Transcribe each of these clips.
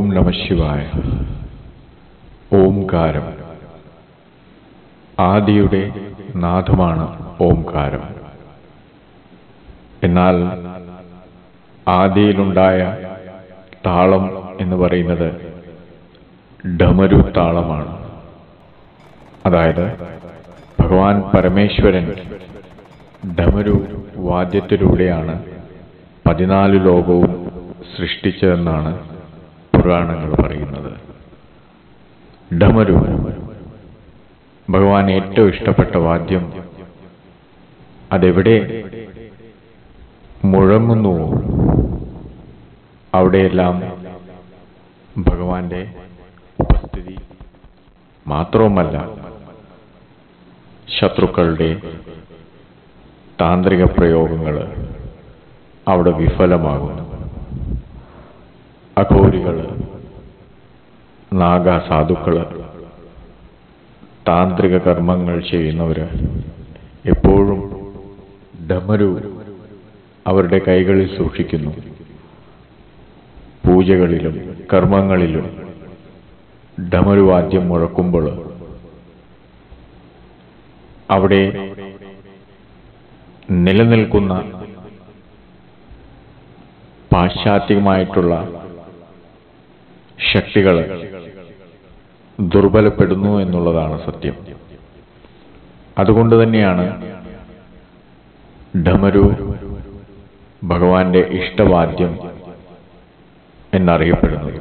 നമ ശിവായ ഓംകാരം ആദിയുടെ നാഥമാണ് ഓംകാരം എന്നാൽ ആദിയിലുണ്ടായ താളം എന്ന് പറയുന്നത് ഡമരു താളമാണ് അതായത് ഭഗവാൻ പരമേശ്വരൻ ഡമരു വാദ്യത്തിലൂടെയാണ് പതിനാല് ലോകവും സൃഷ്ടിച്ചതെന്നാണ് പുരാണങ്ങൾ പറയുന്നത് ഡമരു ഭഗവാൻ ഏറ്റവും ഇഷ്ടപ്പെട്ട വാദ്യം അതെവിടെ മുഴങ്ങുന്നുവോ അവിടെയെല്ലാം ഭഗവാന്റെ ഉപസ്ഥിതി മാത്രവുമല്ല ശത്രുക്കളുടെ താന്ത്രിക പ്രയോഗങ്ങൾ അവിടെ വിഫലമാകുന്നു അഘോരികൾ നാഗാസാധുക്കള് താന്ത്രിക കർമ്മങ്ങൾ ചെയ്യുന്നവര് എപ്പോഴും ഡമരു അവരുടെ കൈകളിൽ സൂക്ഷിക്കുന്നു പൂജകളിലും കർമ്മങ്ങളിലും ഡമരുവാദ്യം മുഴക്കുമ്പോൾ അവിടെ നിലനിൽക്കുന്ന പാശ്ചാത്യമായിട്ടുള്ള ശക്തികൾ ദുർബലപ്പെടുന്നു എന്നുള്ളതാണ് സത്യം അതുകൊണ്ട് തന്നെയാണ് ഡമരു ഭഗവാന്റെ ഇഷ്ടവാദ്യം എന്നറിയപ്പെടുന്നത്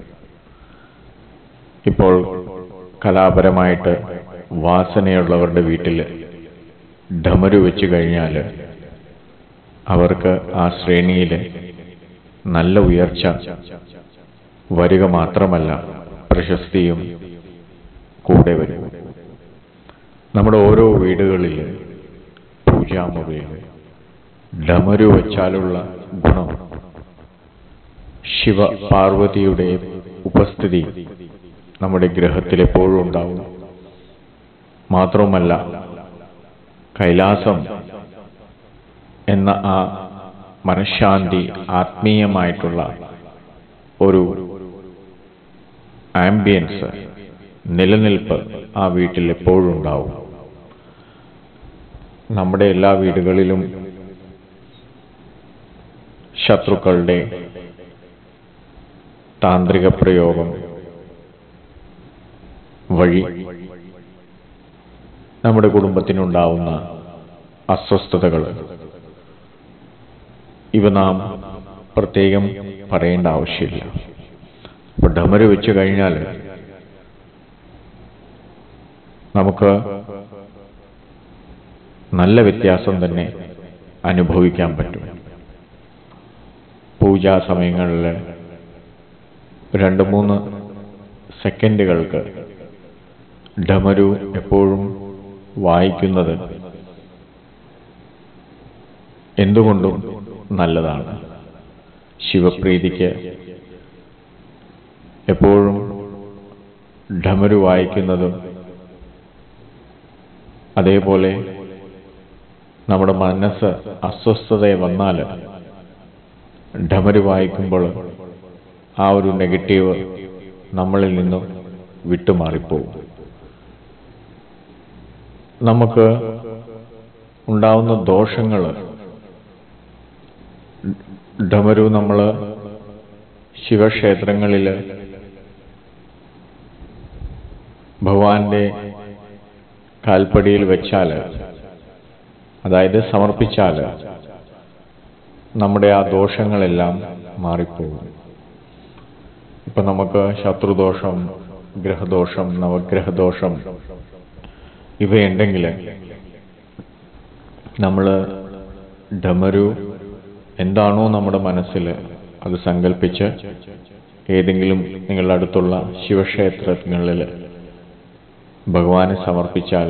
ഇപ്പോൾ കലാപരമായിട്ട് വാസനയുള്ളവരുടെ വീട്ടിൽ ഡമരു വെച്ച് കഴിഞ്ഞാൽ അവർക്ക് ആ ശ്രേണിയിൽ നല്ല ഉയർച്ച വരിക മാത്രമല്ല പ്രശസ്തിയും കൂടെ വരും നമ്മുടെ ഓരോ വീടുകളിൽ പൂജാമുറിയിൽ ഡമരു വെച്ചാലുള്ള ഗുണം ശിവ പാർവതിയുടെ ഉപസ്ഥിതി നമ്മുടെ ഗ്രഹത്തിൽ എപ്പോഴും ഉണ്ടാവും മാത്രവുമല്ല കൈലാസം എന്ന ആ മനഃശാന്തി ആത്മീയമായിട്ടുള്ള ഒരു ആംബിയൻസ് നിലനിൽപ്പ് ആ വീട്ടിൽ എപ്പോഴും ഉണ്ടാവും നമ്മുടെ എല്ലാ വീടുകളിലും ശത്രുക്കളുടെ താന്ത്രിക പ്രയോഗം വഴി നമ്മുടെ കുടുംബത്തിനുണ്ടാവുന്ന അസ്വസ്ഥതകൾ ഇവ നാം പ്രത്യേകം പറയേണ്ട ആവശ്യമില്ല അപ്പൊ ഡമര് വെച്ച് കഴിഞ്ഞാൽ നമുക്ക് നല്ല വ്യത്യാസം തന്നെ അനുഭവിക്കാൻ പറ്റും പൂജാ സമയങ്ങളിൽ രണ്ട് മൂന്ന് സെക്കൻഡുകൾക്ക് ഡമരു എപ്പോഴും വായിക്കുന്നത് എന്തുകൊണ്ടും നല്ലതാണ് ശിവപ്രീതിക്ക് എപ്പോഴും ഡമരു വായിക്കുന്നതും അതേപോലെ നമ്മുടെ മനസ്സ് അസ്വസ്ഥത വന്നാൽ ഡമരു വായിക്കുമ്പോൾ ആ ഒരു നെഗറ്റീവ് നമ്മളിൽ നിന്നും വിട്ടുമാറിപ്പോകും നമുക്ക് ഉണ്ടാവുന്ന ദോഷങ്ങൾ ഡമരു നമ്മൾ ശിവക്ഷേത്രങ്ങളിൽ ഭഗവാന്റെ കാൽപ്പടിയിൽ വെച്ചാൽ അതായത് സമർപ്പിച്ചാൽ നമ്മുടെ ആ ദോഷങ്ങളെല്ലാം മാറിപ്പോകും ഇപ്പൊ നമുക്ക് ശത്രുദോഷം ഗ്രഹദോഷം നവഗ്രഹദോഷം ഇവയുണ്ടെങ്കിൽ നമ്മൾ ഡമരു എന്താണോ നമ്മുടെ മനസ്സിൽ അത് സങ്കല്പിച്ച് ഏതെങ്കിലും നിങ്ങളുടെ അടുത്തുള്ള ശിവക്ഷേത്രങ്ങളിൽ ഭഗവാനെ സമർപ്പിച്ചാൽ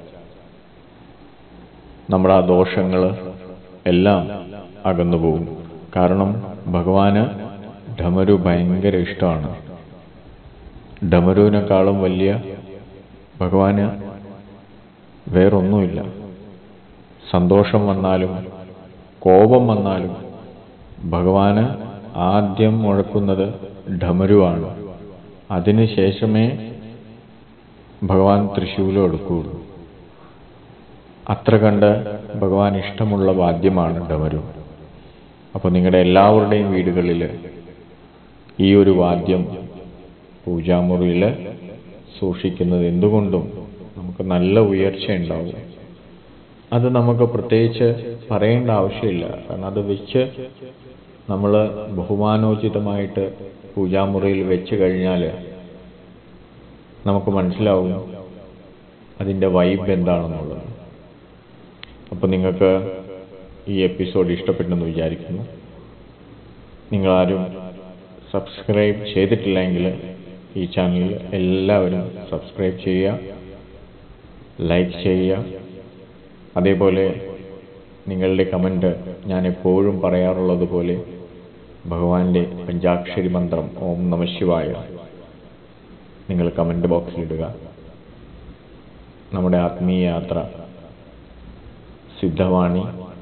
നമ്മുടെ ആ ദോഷങ്ങൾ എല്ലാം അകന്നു പോകും കാരണം ഭഗവാന് ഡമരു ഭയങ്കര ഇഷ്ടമാണ് ഡമരുവിനേക്കാളും വലിയ ഭഗവാന് വേറൊന്നുമില്ല സന്തോഷം വന്നാലും കോപം വന്നാലും ഭഗവാന് ആദ്യം മുഴക്കുന്നത് ഡമരുവാണ് അതിനുശേഷമേ ഭഗവാൻ തൃശൂലം എടുക്കുകയുള്ളൂ അത്ര കണ്ട് ഭഗവാൻ ഇഷ്ടമുള്ള വാദ്യമാണ് ഡമരു അപ്പോൾ നിങ്ങളുടെ എല്ലാവരുടെയും വീടുകളിൽ ഈ ഒരു വാദ്യം പൂജാമുറിയിൽ സൂക്ഷിക്കുന്നത് എന്തുകൊണ്ടും നമുക്ക് നല്ല ഉയർച്ച ഉണ്ടാവും അത് നമുക്ക് പ്രത്യേകിച്ച് പറയേണ്ട ആവശ്യമില്ല കാരണം അത് വെച്ച് നമ്മൾ ബഹുമാനോചിതമായിട്ട് പൂജാമുറിയിൽ വെച്ച് കഴിഞ്ഞാൽ നമുക്ക് മനസ്സിലാവും അതിൻ്റെ വൈബ് എന്താണെന്നുള്ളത് അപ്പോൾ നിങ്ങൾക്ക് ഈ എപ്പിസോഡ് ഇഷ്ടപ്പെട്ടെന്ന് വിചാരിക്കുന്നു നിങ്ങളാരും സബ്സ്ക്രൈബ് ചെയ്തിട്ടില്ലെങ്കിൽ ഈ ചാനൽ എല്ലാവരും സബ്സ്ക്രൈബ് ചെയ്യുക ലൈക്ക് ചെയ്യുക അതേപോലെ നിങ്ങളുടെ കമൻറ്റ് ഞാൻ എപ്പോഴും പറയാറുള്ളത് പോലെ ഭഗവാന്റെ പഞ്ചാക്ഷരി മന്ത്രം ഓം നമ ശിവായ നിങ്ങൾ കമൻറ്റ് ബോക്സിലിടുക നമ്മുടെ ആത്മീയ യാത്ര സിദ്ധവാണി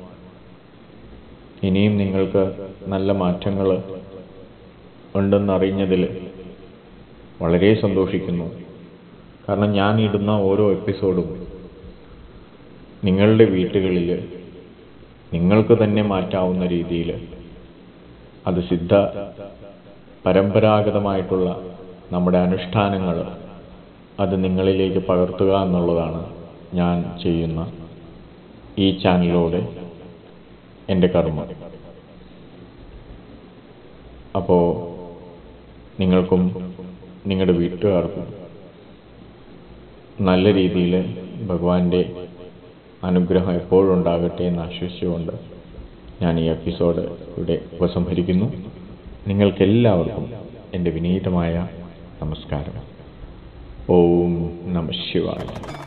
ഇനിയും നിങ്ങൾക്ക് നല്ല മാറ്റങ്ങൾ ഉണ്ടെന്നറിഞ്ഞതിൽ വളരെ സന്തോഷിക്കുന്നു കാരണം ഞാൻ ഇടുന്ന ഓരോ എപ്പിസോഡും നിങ്ങളുടെ വീട്ടുകളിൽ നിങ്ങൾക്ക് തന്നെ മാറ്റാവുന്ന രീതിയിൽ അത് സിദ്ധ പരമ്പരാഗതമായിട്ടുള്ള നമ്മുടെ അനുഷ്ഠാനങ്ങൾ അത് നിങ്ങളിലേക്ക് പകർത്തുക എന്നുള്ളതാണ് ഞാൻ ചെയ്യുന്ന ഈ ചാനലിലൂടെ എൻ്റെ കർമ്മം അപ്പോൾ നിങ്ങൾക്കും നിങ്ങളുടെ വീട്ടുകാർക്കും നല്ല രീതിയിൽ ഭഗവാന്റെ അനുഗ്രഹം എപ്പോഴും ഉണ്ടാകട്ടെ എന്ന് ആശ്വസിച്ചുകൊണ്ട് ഞാൻ ഈ എപ്പിസോഡ് ഇവിടെ ഉപസംഹരിക്കുന്നു നിങ്ങൾക്കെല്ലാവർക്കും എൻ്റെ വിനീതമായ നമസ്കാരം ഓം നമ ശിവായ